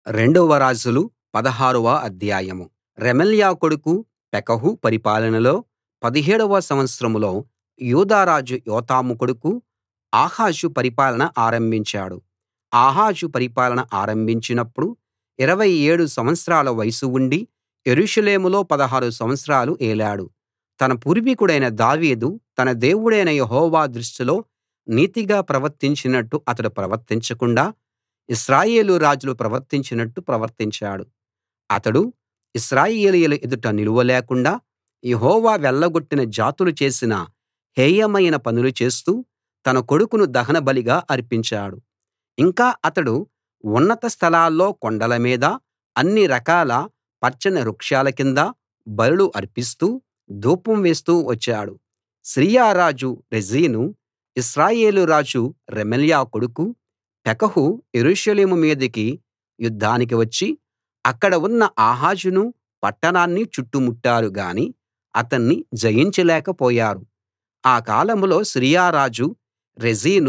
రెండవ రాజులు పదహారవ అధ్యాయం రెమల్యా కొడుకు పెకహు పరిపాలనలో పదిహేడవ సంవత్సరంలో యూదా రాజు యోతాము కొడుకు ఆహాజు పరిపాలన ఆరంభించాడు ఆహాజు పరిపాలన ఆరంభించినప్పుడు 27 సంవత్సరాల వయస్సు ఉండి యెరూషలేములో 16 సంవత్సరాలు ఏలాడు తన పూర్వీకుడైన దావీదు తన దేవుడైన యెహోవా దృష్టిలో నీతిగా ప్రవర్తించినట్టు అతడు ప్రవర్తించకుండా ఇశ్రాయేలు రాజులు ప్రవర్తించినట్టు ప్రవర్తించాడు అతడు ఇశ్రాయేలీయుల ఎదుట నిలువ లేకుండా యెహోవా వెళ్ళగొట్టిన జాతులు చేసిన హేయమైన పనులు చేస్తూ తన కొడుకును దహనబలిగా అర్పించాడు ఇంకా అతడు ఉన్నత స్థలాల్లో కొండల మీద అన్ని రకాల పచ్చని వృక్షాల కింద బలులు అర్పిస్తూ ధూపం వేస్తూ వచ్చాడు సిరియా రాజు రెజీను ఇశ్రాయేలు రాజు రెమల్యా కొడుకు పెకహు యెరూషలేము మీదికి యుద్ధానికి వచ్చి అక్కడ ఉన్న ఆహాజును పట్టణాన్ని చుట్టుముట్టారు గాని అతన్ని జయించలేకపోయారు ఆ కాలంలో సిరియా రాజు రెజీను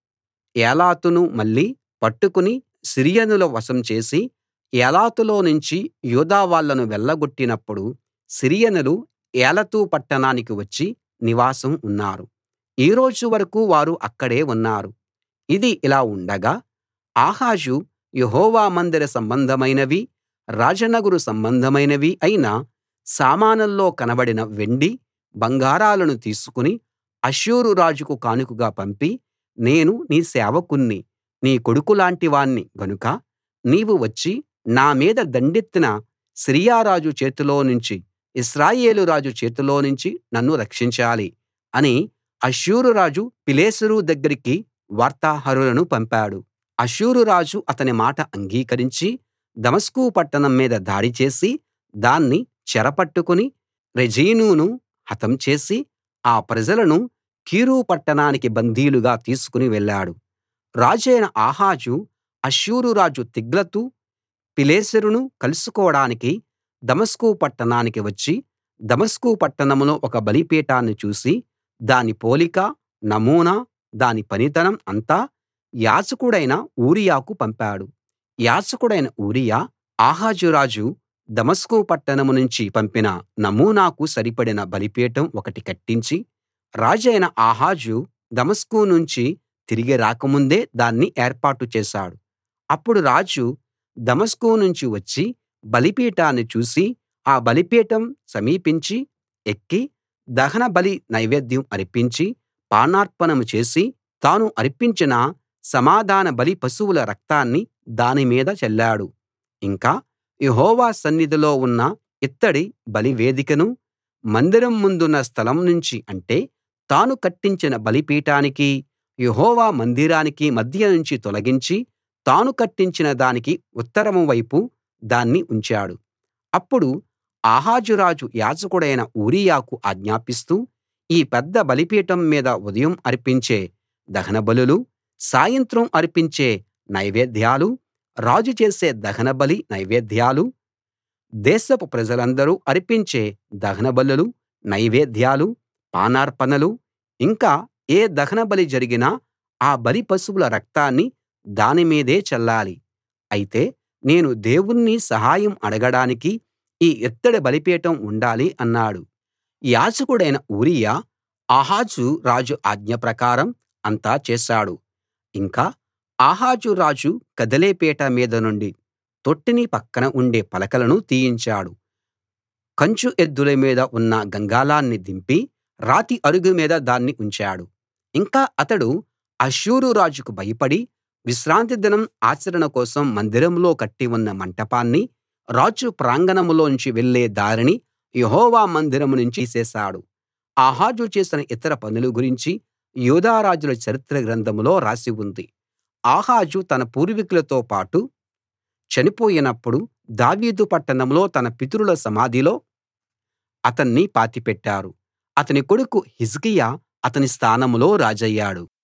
ఏలతును మళ్ళీ పట్టుకుని సిరియనుల వశం చేసి ఏలతులో నుంచి యూదా వాళ్ళను వెళ్ళగొట్టినప్పుడు సిరియనులు ఏలతు పట్టణానికి వచ్చి నివాసం ఉన్నారు ఈ రోజు వరకూ వారు అక్కడే ఉన్నారు ఇది ఇలా ఉండగా ఆహాజు యెహోవా మందిర సంబంధమైనవీ రాజనగరు సంబంధమైనవీ అయిన సామానుల్లో కనబడిన వెండి బంగారాలను తీసుకుని అష్షూరు రాజుకు కానుకగా పంపి నేను నీ సేవకుణ్ణి నీ కొడుకులాంటి వాణ్ణి గనుక నీవు వచ్చి నా మీద దండెత్తిన సిరియా రాజు చేతిలో నుంచి ఇశ్రాయేలు రాజు చేతిలో నుంచి నన్ను రక్షించాలి అని అష్షూరు రాజు పిలేసరు దగ్గరికి వార్తాహరులను పంపాడు అష్షూరు రాజు అతని మాట అంగీకరించి దమస్కు పట్టణం మీద దాడి చేసి దాన్ని చెరపట్టుకుని రెజీనును హతం చేసి ఆ ప్రజలను కీరు పట్టణానికి బందీలుగా తీసుకుని వెళ్ళాడు రాజైన ఆహాజు అష్షూరు రాజు తిగ్లతు పిలేసెరును కలుసుకోడానికి దమస్కు పట్టణానికి వచ్చి దమస్కు పట్టణంలో ఒక బలిపీఠాన్ని చూసి దాని పోలిక నమూనా దాని పనితనం అంతా యాజకుడైన ఊరియాకు పంపాడు యాజకుడైన ఊరియా ఆహాజు రాజు దమస్కు పట్టణం నుంచి పంపిన నమూనాకు సరిపడిన బలిపీఠం ఒకటి కట్టించి రాజైన ఆహాజు దమస్కు నుంచి తిరిగి రాకముందే దాన్ని ఏర్పాటు చేశాడు అప్పుడు రాజు దమస్కు నుంచి వచ్చి బలిపీఠాన్ని చూసి ఆ బలిపీఠం సమీపించి ఎక్కి దహనబలి నైవేద్యం అర్పించి పానార్పణం చేసి తాను అర్పించిన సమాధాన బలి పశువుల రక్తాన్ని దాని మీద చల్లాడు ఇంకా యెహోవా సన్నిధిలో ఉన్న ఇత్తడి బలివేదికను మందిరం ముందున్న స్థలం నుంచి అంటే తాను కట్టించిన బలిపీఠానికీ యెహోవా మందిరానికి మధ్య నుంచి తొలగించి తాను కట్టించిన దానికి ఉత్తరం వైపు దాన్ని ఉంచాడు అప్పుడు ఆహాజు రాజు యాజకుడైన ఊరియాకు ఆజ్ఞాపిస్తూ ఈ పెద్ద బలిపీఠం మీద ఉదయం అర్పించే దహనబలులు సాయంత్రం అర్పించే నైవేద్యాలు రాజు చేసే దహనబలి నైవేద్యాలు దేశపు ప్రజలందరూ అర్పించే దహనబలులు నైవేద్యాలు పానార్పణలు ఇంకా ఏ దహనబలి జరిగినా ఆ బలి పశువుల రక్తాన్ని దాని మీదే చల్లాలి అయితే నేను దేవుణ్ణి సహాయం అడగడానికి ఈ ఇత్తడి బలిపీఠం ఉండాలి అన్నాడు యాజకుడైన ఊరియా ఆహాజు రాజు ఆజ్ఞ ప్రకారం అంతా చేశాడు ఇంకా ఆహాజు రాజు కదిలే పీట మీద నుండి తొట్టిని పక్కన ఉండే పలకలను తీయించాడు కంచు ఎద్దుల మీద ఉన్న గంగాళాన్ని దింపి రాతి అరుగు మీద దాన్ని ఉంచాడు ఇంకా అతడు అష్షూరు రాజుకు భయపడి విశ్రాంతి దినం ఆచరణ కోసం మందిరంలో కట్టి ఉన్న మంటపాన్ని రాజు ప్రాంగణంలోంచి వెళ్ళే దారిని యెహోవా మందిరం నుంచి తీసేశాడు ఆహాజు చేసిన ఇతర పనుల గురించి యూదా రాజుల చరిత్ర గ్రంథంలో రాసి ఉంది ఆహాజు తన పూర్వీకులతో పాటు చనిపోయినప్పుడు దావీదు పట్టణంలో తన పితరుల సమాధిలో అతన్ని పాతిపెట్టారు అతని కొడుకు హిజ్కియా అతని స్థానంలో రాజయ్యాడు